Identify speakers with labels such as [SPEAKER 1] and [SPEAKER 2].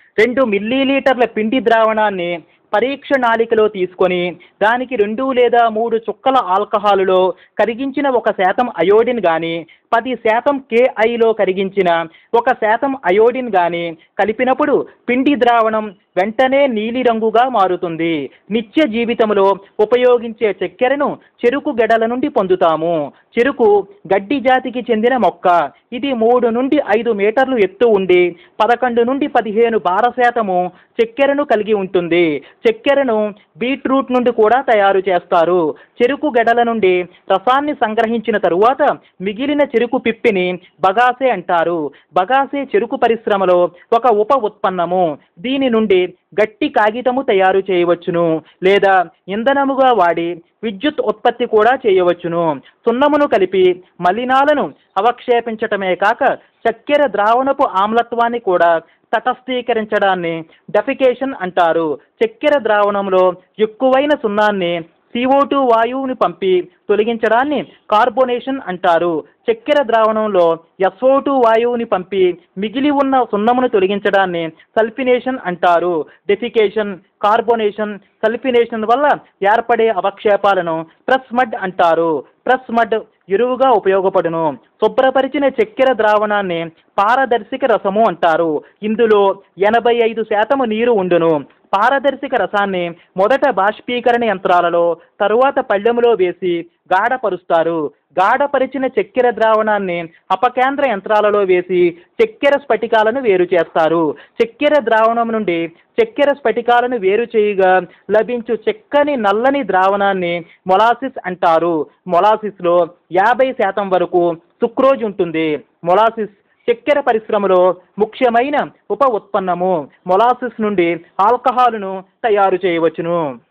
[SPEAKER 1] రెండు మిల్లీలీటర్ల పిండి ద్రావణాన్ని పరీక్ష నాళికలో తీసుకొని దానికి రెండు లేదా మూడు చుక్కల ఆల్కహాలులో కరిగించిన ఒక శాతం అయోడిన్ కానీ పది శాతం కేఐలో కరిగించిన ఒక శాతం అయోడిన్ కానీ కలిపినప్పుడు పిండి ద్రావణం వెంటనే నీలిరంగుగా మారుతుంది నిత్య జీవితంలో ఉపయోగించే చక్కెరను చెరుకు గెడల నుండి పొందుతాము చెరుకు గడ్డి జాతికి చెందిన మొక్క ఇది మూడు నుండి ఐదు మీటర్లు ఎత్తు ఉండి పదకొండు నుండి పదిహేను భార శాతము చక్కెరను కలిగి ఉంటుంది చక్కెరను బీట్రూట్ నుండి కూడా తయారు చేస్తారు చెరుకు గెడల నుండి రసాన్ని సంగ్రహించిన తరువాత మిగిలిన చెరుకు పిప్పిని బగాసే అంటారు బగాసే చెరుకు పరిశ్రమలో ఒక ఉప ఉత్పన్నము దీని నుండి గట్టి కాగితము తయారు చేయవచ్చును లేదా ఇంధనముగా వాడి విద్యుత్ ఉత్పత్తి కూడా చేయవచ్చును సున్నమును కలిపి మలినాలను అవక్షేపించటమే కాక చక్కెర ద్రావణపు ఆమ్లత్వాన్ని కూడా తటస్థీకరించడాన్ని డెఫికేషన్ అంటారు చక్కెర ద్రావణంలో ఎక్కువైన సున్నాన్ని CO2 వాయువుని పంపి తొలగించడాన్ని కార్బోనేషన్ అంటారు చక్కెర ద్రావణంలో SO2 వాయువుని పంపి మిగిలి ఉన్న సున్నమును తొలగించడాన్ని సల్ఫినేషన్ అంటారు డెఫికేషన్ కార్బోనేషన్ సల్ఫినేషన్ వల్ల ఏర్పడే అవక్షేపాలను ప్రెస్ మడ్ అంటారు ప్రెస్ మడ్ ఎరువుగా ఉపయోగపడును శుభ్రపరిచిన చక్కెర ద్రావణాన్ని పారదర్శక రసము అంటారు ఇందులో ఎనభై ఐదు శాతము నీరు ఉండును పారదర్శక రసాన్ని మొదట బాష్పీకరణ యంత్రాలలో తరువాత పళ్ళెములో వేసి గాఢపరుస్తారు గాఢపరిచిన చక్కెర ద్రావణాన్ని అపకేంద్ర యంత్రాలలో వేసి చక్కెర స్ఫటికాలను వేరు చేస్తారు చక్కెర ద్రావణం నుండి చక్కెర స్ఫటికాలను వేరు చేయగా లభించు చెక్కని నల్లని ద్రావణాన్ని మొలాసిస్ అంటారు మొలాసిస్లో యాభై శాతం వరకు సుక్రోజ్ ఉంటుంది మొలాసిస్ చక్కెర పరిశ్రమలో ముఖ్యమైన ఉప ఉత్పన్నము మొలాసిస్ నుండి ఆల్కహాల్ను తయారు చేయవచ్చును